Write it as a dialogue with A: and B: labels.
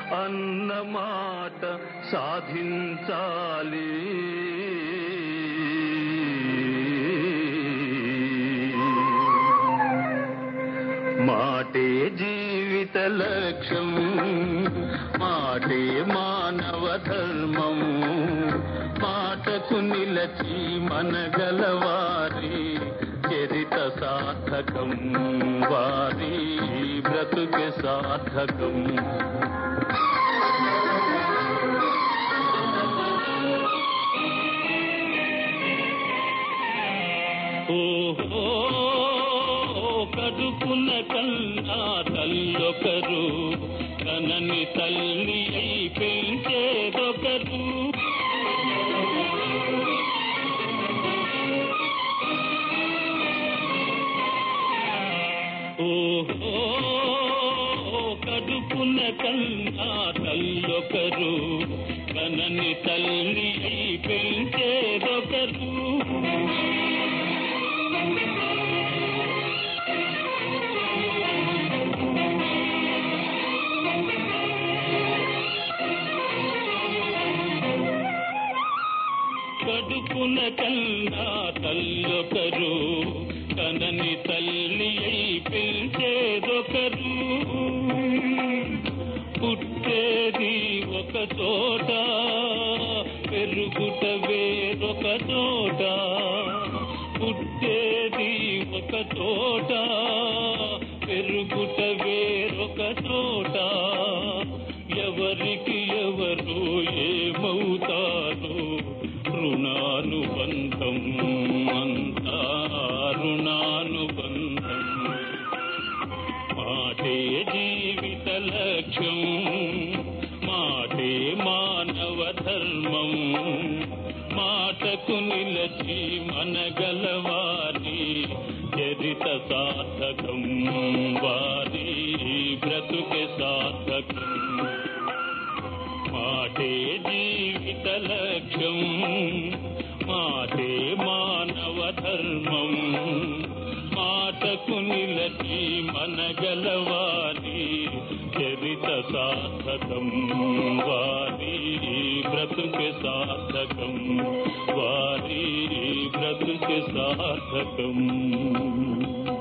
A: అన్న మాట సాధించాలి మాటే జీవిత లక్ష్యం మాటే మానవ ధర్మం మాటకు నిలచి మనగలవారి చరిత సార్థకం వారి బ్రతుకే సార్థకం
B: ఓహో కడుపున కన్నా తల్లొకరు తనని తల్లి అయి పెంచేదొకరు ఓహో కడుపున కన్నా తల్లొకరు తనని తల్లి అయి పెంచేదొకరు కడుపున కన్నా తల్లొకరు తనని తల్లి అయి పెంచేదొకరు పుట్టేది ఒక చోట పెరుగుట వేరొక చోట పుట్టేది ఒక చోట పెరుగుట వేరొక చోట ఎవరికి ఎవరు ఏమవుతారు రుణానుబంధం అంతా రుణానుబంధం మాటే జీవిత లక్ష్యం మాటే మానవ ధర్మం మాటకు నిలచి మనగలవారి చరిత సార్థకం వారి బ్రతుకే సార్థకం మాటే జీవిత లక్ష్యం మాటే మానవ ధర్మం మాటకు నిలచి మనగలవారి చరిత సార్థకం వారి బ్రతుకే సార్థకం వారి బ్రతుకే సార్థకం